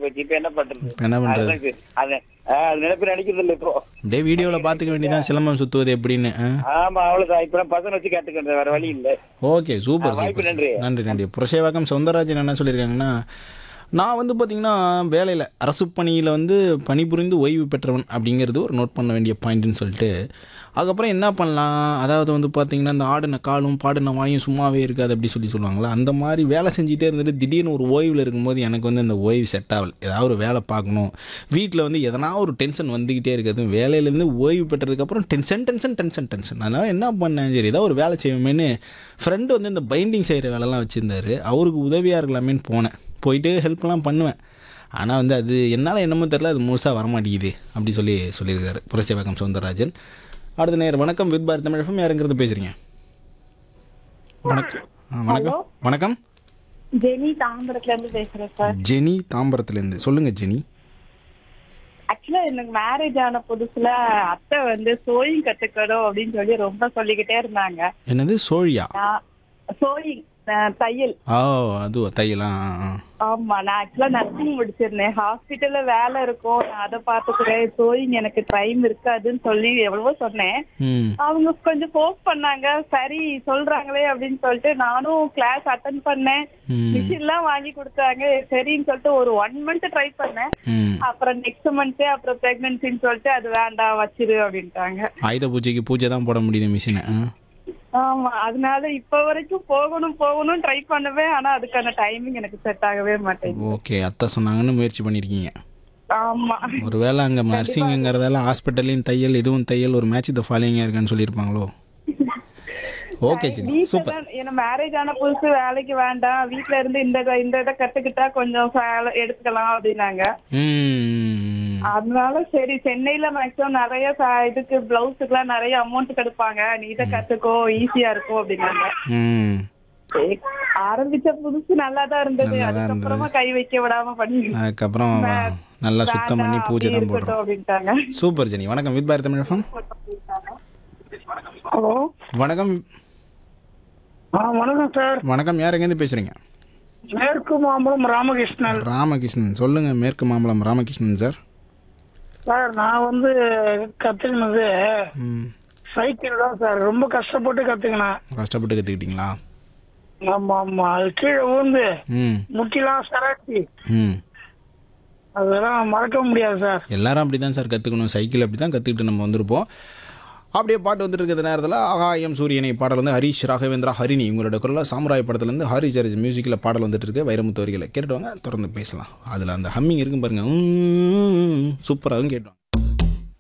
போச்சு இப்ப என்ன பண்றது இப்ப என்ன பண்றது? அதுதான் இது. அது ஆ, அது நினைப்பு நினைக்கிறது இல்ல இப்போ அப்படியே வீடியோவில் பார்த்துக்க வேண்டியதான் சிலம்பம் சுற்றுவது எப்படின்னு ஆ ஆமா அவ்வளவுதான் இப்ப நான் பசங்க வச்சு கேட்டுக்கிட்டேன் வேற வழி இல்ல ஓகே சூப்பர் ஆ, வாய்ப்பு சூப்பர் நன்றி. நன்றி நன்றி புரஷேவாக்கம் சௌந்தரராஜன் என்ன சொல்லியிருக்காங்கன்னா நான் வந்து பார்த்திங்கன்னா வேலையில் அரசு பணியில் வந்து பணிபுரிந்து ஓய்வு பெற்றவன் அப்படிங்கிறது ஒரு நோட் பண்ண வேண்டிய பாயிண்ட்னு சொல்லிட்டு அதுக்கப்புறம் என்ன பண்ணலாம் அதாவது வந்து பார்த்திங்கன்னா இந்த ஆடின காலும் பாடின வாயும் சும்மாவே இருக்காது அப்படி சொல்லி சொல்லுவாங்களா அந்த மாதிரி வேலை செஞ்சுட்டே இருந்துட்டு திடீர்னு ஒரு ஓய்வில் இருக்கும்போது எனக்கு வந்து அந்த ஓய்வு செட் ஆகல ஏதாவது ஒரு வேலை பார்க்கணும் வீட்டில் வந்து எதனா ஒரு டென்ஷன் வந்துக்கிட்டே இருக்கிறது வேலையிலேருந்து ஓய்வு பெற்றதுக்கப்புறம் டென்ஷன் டென்ஷன் டென்ஷன் டென்ஷன் அதனால் என்ன பண்ணேன் சரி ஏதாவது ஒரு வேலை செய்வோமேனு ஃப்ரெண்டு வந்து இந்த பைண்டிங் செய்கிற வேலைலாம் வச்சுருந்தாரு அவருக்கு உதவியாக இருக்கலாமேன்னு போனேன் போயிட்டு ஹெல்ப்லாம் பண்ணுவேன் ஆனால் வந்து அது என்னால் என்னமோ தெரில அது முழுசாக வரமாட்டேங்குது அப்படி சொல்லி சொல்லியிருக்காரு புரட்சிவாக்கம் சவுந்தரராஜன் அடுத்த நேரம் வணக்கம் வித் பாரத் தமிழ் FM யாருங்கிறது பேசுகிறீங்க வணக்கம் ஆ, வணக்கம் வணக்கம் ஜெனி தாம்பரத்துல இருந்து பேசுறேன் சார் ஜெனி தாம்பரத்துலேருந்து சொல்லுங்கள் ஜெனி ஆக்சுவலா எனக்கு மேரேஜ் ஆன புதுசுல அத்தை வந்து சோயிங் கத்துக்கணும் அப்படின்னு சொல்லி ரொம்ப சொல்லிக்கிட்டே இருந்தாங்க என்னது சோழியா நான் சோயிங் தையல் ஓ அது தையலாம் ஆ ஆ ஆமா நான் ஆக்சுவலா நர்சிங் முடிச்சிருந்தேன் ஹாஸ்பிட்டல்ல வேலை இருக்கும் நான் அதை பாத்துக்கிறேன் சோயிங் எனக்கு டைம் இருக்காதுன்னு சொல்லி எவ்வளவோ சொன்னேன் ம் அவங்க கொஞ்சம் ஃபோர்ஸ் பண்ணாங்க சரி சொல்றாங்களே அப்படின்னு சொல்லிட்டு நானும் கிளாஸ் அட்டன் பண்ணேன் ம். மிஷின்லாம் வாங்கி கொடுத்தாங்க சரின்னு சொல்லிட்டு ஒரு ஒன் மந்த் ட்ரை பண்ணேன் ம் அப்புறம் நெக்ஸ்ட் மந்த்தே அப்புறம் பிரெக்னன்சின்னு சொல்லிட்டு அது வேண்டாம் வச்சிரு அப்படின்ட்டாங்க ஆயுத பூஜைக்கு பூஜை தான் போட முடியுது மிஷினை ஆ ஆமா அதனால இப்ப வரைக்கும் போகணும் போகணும் ட்ரை பண்ணுவேன் ஆனா அதுக்கான டைமிங் எனக்கு செட் ஆகவே மாட்டேங்குது ஓகே அத்தை சொன்னாங்கன்னு முயற்சி பண்ணியிருக்கீங்க ஆமா ஒருவேளை அங்கே நர்சிங்குங்கிறதால ஹாஸ்பிட்டல்லையும் தையல் இதுவும் தையல் ஒரு மேட்ச் த ஃபாலோயிங்காக இருக்கான்னு சொல்லியிருப்பாங்களோ ஓகே ஜெனி வீட்டுல சூப்பர் தான் என்ன மேரேஜ் ஆன புதுசு வேலைக்கு வேண்டாம் வீட்ல இருந்து இந்த இத- இந்த இதை கத்துக்கிட்டா கொஞ்சம் வேலை எடுத்துக்கலாம் அப்படின்னாங்க ம் அதனால சரி சென்னையில மேக்ஸிமம் நிறைய ச- இதுக்கு பிளவுஸுக்குலாம் நிறைய அமௌண்ட் கெடுப்பாங்க நீ இதை கத்துக்கோ ஈஸியா இருக்கும் அப்படின்னாங்க ம் சரி, ஆரம்பிச்ச புதுசு நல்லா தான் இருந்தது நல்லாதான் அதுக்கப்புறமா கை வைக்க விடாம பண்ணி அதுக்கப்புறம் நல்லா சுத்தம் பண்ணி பூஜை தான் போடுறோம் இருக்கட்டும் அப்படின்ட்டாங்க சூப்பர் ஜெனி வணக்கம் with Bharat Tamil FM. Hello வணக்கம் ஆ வணக்கம் சார் வணக்கம் யார் எங்கேருந்து பேசுகிறீங்க மேற்கு மாம்பலம் ராமகிருஷ்ணன் ராமகிருஷ்ணன் சொல்லுங்கள் மேற்கு மாம்பலம் ராமகிருஷ்ணன் சார் சார் நான் வந்து கத்துக்கினது ம் சைக்கிள் தான் சார் ரொம்ப கஷ்டப்பட்டு கத்துக்கினேன் கஷ்டப்பட்டு கற்றுக்கிட்டீங்களா ஆமா ஆமா அது கீழே விழுந்து ம் முட்டிலாம் சராச்சி ம் அதெல்லாம் மறக்க முடியாது சார் எல்லாரும் அப்படி தான் சார் கற்றுக்கணும் சைக்கிள் அப்படி தான் கற்றுக்கிட்டு நம்ம வந்திருப்போம் அப்படியே பாட்டு வந்துட்டு இருக்கிற நேரத்தில் ஆகாயம் சூரியனை பாடல் வந்து ஹரிஷ் ராகவேந்திரா ஹரிணி இவங்களோட குரலில் சாம்ராய் படத்துலேருந்து ஹரி ஜார்ஜ் மியூசிக்கில் பாடல் வந்துட்டு இருக்கு வைரமுத்து வரிகளை கேட்டுட்டு வாங்க தொடர்ந்து பேசலாம் அதில் அந்த ஹம்மிங் இருக்கும் பாருங்க சூப்பராகவும் கேட்டோம்